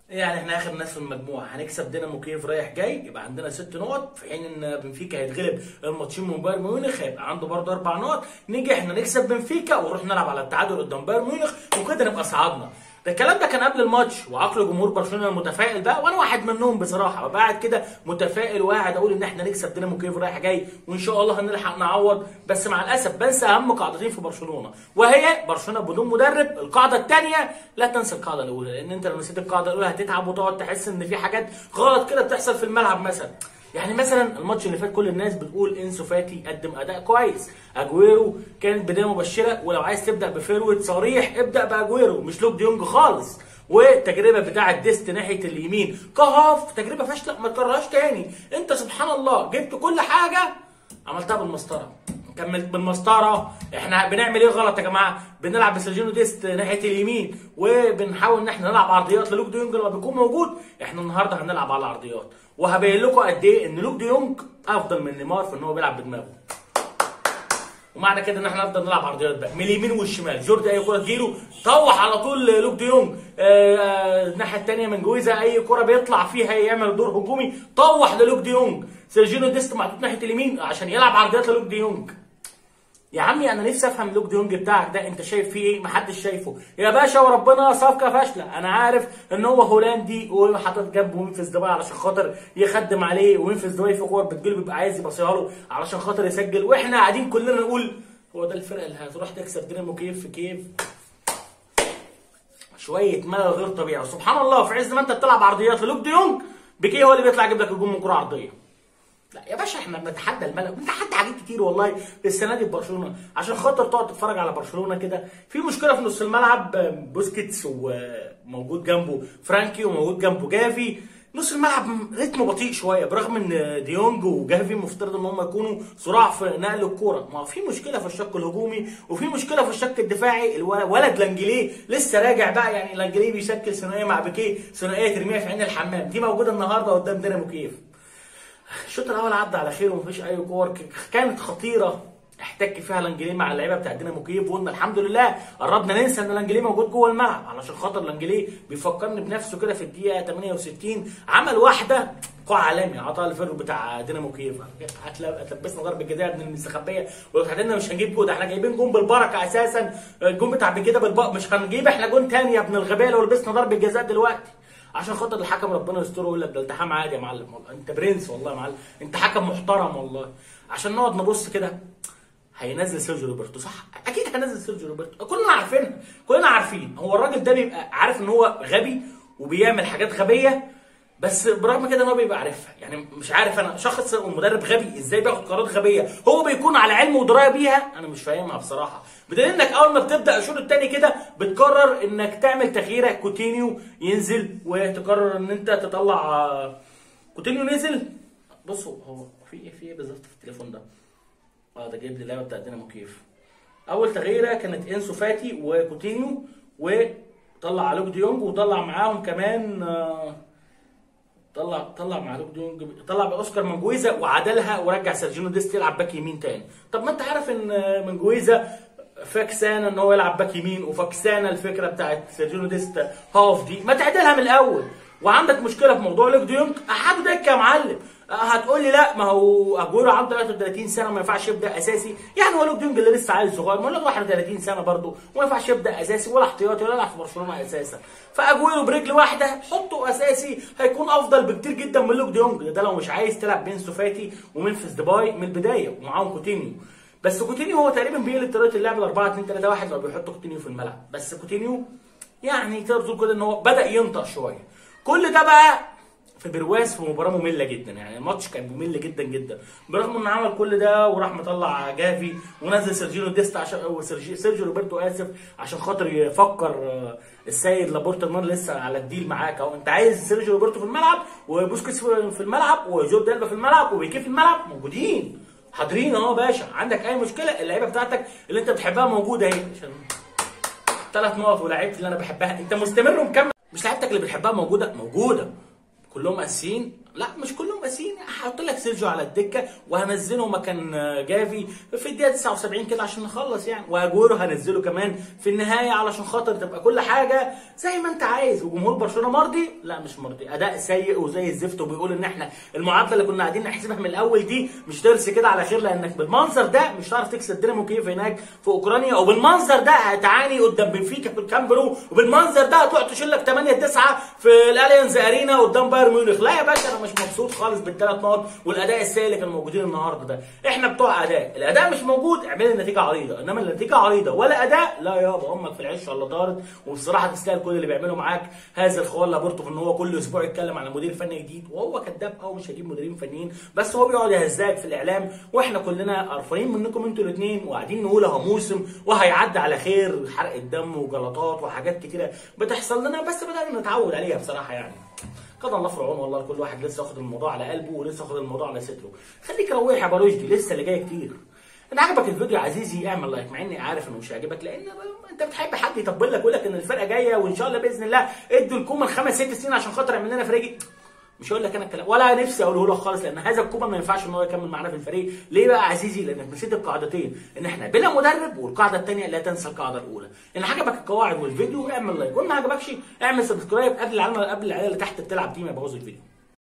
يعني احنا اخر ناس في المجموعه هنكسب دينامو كييف رايح جاي يبقى عندنا ست نقط في حين ان بنفيكا هيتغلب الماتشين من بايرن ميونخ هيبقى عنده برضه اربع نقط نيجي احنا نكسب بنفيكا ونروح نلعب على التعادل قدام بايرن ميونخ وكده نبقى صعدنا ده الكلام ده كان قبل الماتش وعقل جمهور برشلونه المتفائل بقى وانا واحد منهم بصراحه ببقى قاعد كده متفائل وقاعد اقول ان احنا نكسب دينامو كييف رايح جاي وان شاء الله هنلحق نعوض بس مع الاسف بنسى اهم قاعدتين في برشلونه وهي برشلونه بدون مدرب القاعده الثانيه لا تنسى القاعده الاولى لان انت لو نسيت القاعده الاولى هتتعب وتقعد تحس ان في حاجات غلط كده بتحصل في الملعب مثلا يعني مثلا الماتش اللي فات كل الناس بتقول انسو فاتي قدم اداء كويس اجويرو كانت بدايه مبشره ولو عايز تبدا بفيرويد صريح ابدا باجويرو مش لوك ديونج خالص والتجربه بتاعه ديست ناحيه اليمين كهاف تجربه فاشله ما تكررهاش تاني انت سبحان الله جبت كل حاجه عملتها بالمسطره كملت بالمسطره احنا بنعمل ايه غلط يا جماعه بنلعب بسيرجينو ديست ناحيه اليمين وبنحاول ان احنا نلعب عرضيات للوك ديونج لما بيكون موجود احنا النهارده هنلعب على العرضيات وهبين لكم قد ايه ان لوك ديونج افضل من نيمار في ان هو بيلعب بدماغه ومعنى كده ان احنا نفضل نلعب عرضيات بقى من اليمين والشمال جوردي اي كره تجيله طوح على طول لوك ديونج آه الناحيه الثانيه من جويزا اي كره بيطلع فيها يعمل دور هجومي طوح للوك ديونج سيرجينو ديست محطوط ناحيه اليمين عشان يلعب عرضيات للوك ديونج يا عمي انا نفسي افهم لوك ديونج بتاعك ده انت شايف فيه ايه محدش شايفه يا باشا وربنا صفقه فاشله انا عارف ان هو هولندي وحاطط جنبه ميمفيس ديباي علشان خاطر يخدم عليه وميمفيس ديباي في كور بتجيله بيبقى عايز يبصيها له علشان خاطر يسجل واحنا قاعدين كلنا نقول هو ده الفرقه اللي هتروح تكسب دينامو كيف في كيف شويه ملل غير طبيعي وسبحان الله في عز ما انت بتلعب عرضيات للوك ديونج بيكيه هو اللي بيطلع يجيب لك هجوم من كره عرضيه لا يا باشا احنا بنتحدى الملل بنتحدى حاجات كتير والله السنه دي في برشلونه عشان خاطر تقعد تتفرج على برشلونه كده في مشكله في نص الملعب بوسكيتس وموجود جنبه فرانكي وموجود جنبه جافي نص الملعب رتمه بطيء شويه برغم ان ديونج وجافي مفترض ان هم يكونوا صراع في نقل الكوره ما في مشكله في الشق الهجومي وفي مشكله في الشق الدفاعي الولد لانجليه لسه راجع بقى يعني لانجليه بيشكل ثنائيه مع بيكيه ثنائيه ترميها في عين الحمام دي موجوده النهارده قدام دينامو كييف الشوط الاول عدى على خير ومفيش اي كور كانت خطيره احتك فيها لانجليه مع اللعيبه بتاع دينامو كييف وقلنا الحمد لله قربنا ننسى ان لانجليه موجود جوه الملعب علشان خاطر لانجليه بيفكرني بنفسه كده في الدقيقه 68 عمل واحده قاع عالمي عطاها الفرق بتاع دينامو كييف هتلبسنا ضربه جزاء ابن المستخبيه وبعدين مش هنجيب جول احنا جايبين جون بالبركه اساسا الجون بتاع كده بالبركه مش هنجيب احنا جون تاني يا ابن الغباء لو لبسنا ضربه جزاء دلوقتي عشان خاطر الحكم ربنا يستره ويقول لك ده التحام عادي يا معلم والله انت برنس والله يا معلم انت حكم محترم والله عشان نقعد نبص كده هينزل سيرجيو روبرتو صح اكيد هينزل سيرجيو روبرتو كلنا عارفينها كلنا عارفين هو الراجل ده بيبقى عارف ان هو غبي وبيعمل حاجات غبيه بس برغم كده ان هو بيبقى عارفها يعني مش عارف انا شخص ومدرب غبي ازاي بياخد قرارات غبيه هو بيكون على علم ودرايه بيها انا مش فاهمها بصراحه بدليل انك اول ما بتبدا الشوط الثاني كده بتقرر انك تعمل تغييره كوتينيو ينزل وتقرر ان انت تطلع كوتينيو نزل بصوا هو في ايه في ايه بالظبط في التليفون ده اه ده جايب لي اللعبه بتاعت دينامو كيف اول تغييره كانت انسو فاتي وكوتينيو وطلع لوك ديونج وطلع معاهم كمان آه طلع طلع مع لوك ديونج طلع باوسكار منجويزا وعدلها ورجع سيرجينو ديست يلعب باك يمين تاني طب ما انت عارف ان منجويزا فاكسانه ان هو يلعب باك يمين وفاكسانه الفكره بتاعت سيرجينو ديست هاف دي ما تعدلها من الاول وعندك مشكله في موضوع لوك ديونج احد دكه يا معلم هتقول لي لا ما هو اجويرو عنده 33 سنه وما ينفعش يبدا اساسي يعني هو لوك ديونج اللي لسه عيل صغير ما هو 31 سنه برضه وما ينفعش يبدا اساسي ولا احتياطي ولا يلعب في برشلونه اساسا فاجويرو برجل واحده حطه اساسي هيكون افضل بكتير جدا من لوك ديونج ده لو مش عايز تلعب بين سوفاتي ومنفس ديباي من البدايه ومعاهم كوتينيو بس كوتينيو هو تقريبا بيقلب طريقه اللعب ل 4 2 3 1 لو بيحط كوتينيو في الملعب بس كوتينيو يعني تقدر تقول كده ان هو بدا ينطق شويه كل ده بقى في برواز في مباراه ممله جدا يعني الماتش كان ممل جدا جدا برغم انه عمل كل ده وراح مطلع جافي ونزل سيرجينو ديست عشان او سيرجيو روبرتو اسف عشان خاطر يفكر السيد لابورتا النار لسه على الديل معاك اهو انت عايز سيرجيو روبرتو في الملعب وبوسكيتس في الملعب وجورد البا في الملعب وبيكي في الملعب موجودين حاضرين اهو باشا عندك اي مشكله اللعيبه بتاعتك اللي انت بتحبها موجوده اهي عشان ثلاث نقط ولاعيبتي اللي انا بحبها انت مستمر ومكمل مش لعيبتك اللي بتحبها موجوده موجوده كلهم اساسيين لا مش كلهم قاسيين هحط لك سيرجيو على الدكه وهنزله مكان جافي في الدقيقه 79 كده عشان نخلص يعني واجويرو هنزله كمان في النهايه علشان خاطر تبقى كل حاجه زي ما انت عايز وجمهور برشلونه مرضي لا مش مرضي اداء سيء وزي الزفت وبيقول ان احنا المعادله اللي كنا قاعدين نحسبها من الاول دي مش ترسي كده على خير لانك بالمنظر ده مش هتعرف تكسب دينامو كييف هناك في اوكرانيا وبالمنظر ده هتعاني قدام بنفيكا في الكامب نو وبالمنظر ده هتقعد تشيل لك 8 9 في الاليانز ارينا قدام بايرن ميونخ لا يا باشا انا مش مبسوط خالص بالثلاث نقط والاداء السيء اللي كانوا موجودين النهارده ده احنا بتوع اداء الاداء مش موجود اعمل النتيجه عريضه انما النتيجه عريضه ولا اداء لا يابا امك في العش ولا طارد وبصراحه تستاهل كل اللي بيعمله معاك هذا الخوال لابورتو في ان هو كل اسبوع يتكلم عن مدير فني جديد وهو كذاب اه مش هجيب مديرين فنيين بس هو بيقعد يهزاك في الاعلام واحنا كلنا قرفانين منكم انتوا الاثنين وقاعدين نقول اهو موسم وهيعدي على خير حرق الدم وجلطات وحاجات كتيره بتحصل لنا بس بدانا نتعود عليها بصراحه يعني قضى الله في العون والله كل واحد لسه واخد الموضوع على قلبه ولسه واخد الموضوع على صدره خليك روح يا باروجدي لسه اللي جاي كتير ان عجبك الفيديو يا عزيزي اعمل لايك مع اني عارف انه مش هيعجبك لان انت بتحب حد يطبل لك ويقول لك ان الفرقه جايه وان شاء الله باذن الله ادوا الكومان خمس ست سنين عشان خاطر يعمل لنا فريق مش هقول لك انا الكلام ولا نفسي اقوله لك خالص لان هذا الكومان ما ينفعش ان هو يكمل معانا في الفريق ليه بقى يا عزيزي لانك نسيت القاعدتين ان احنا بلا مدرب والقاعده الثانيه لا تنسى القاعده الاولى ان عجبك القواعد والفيديو اعمل لايك وما عجبكش اعمل سبسكرايب قبل العلامه قبل العيال اللي تحت بتلعب دي ما يبوظ الفيديو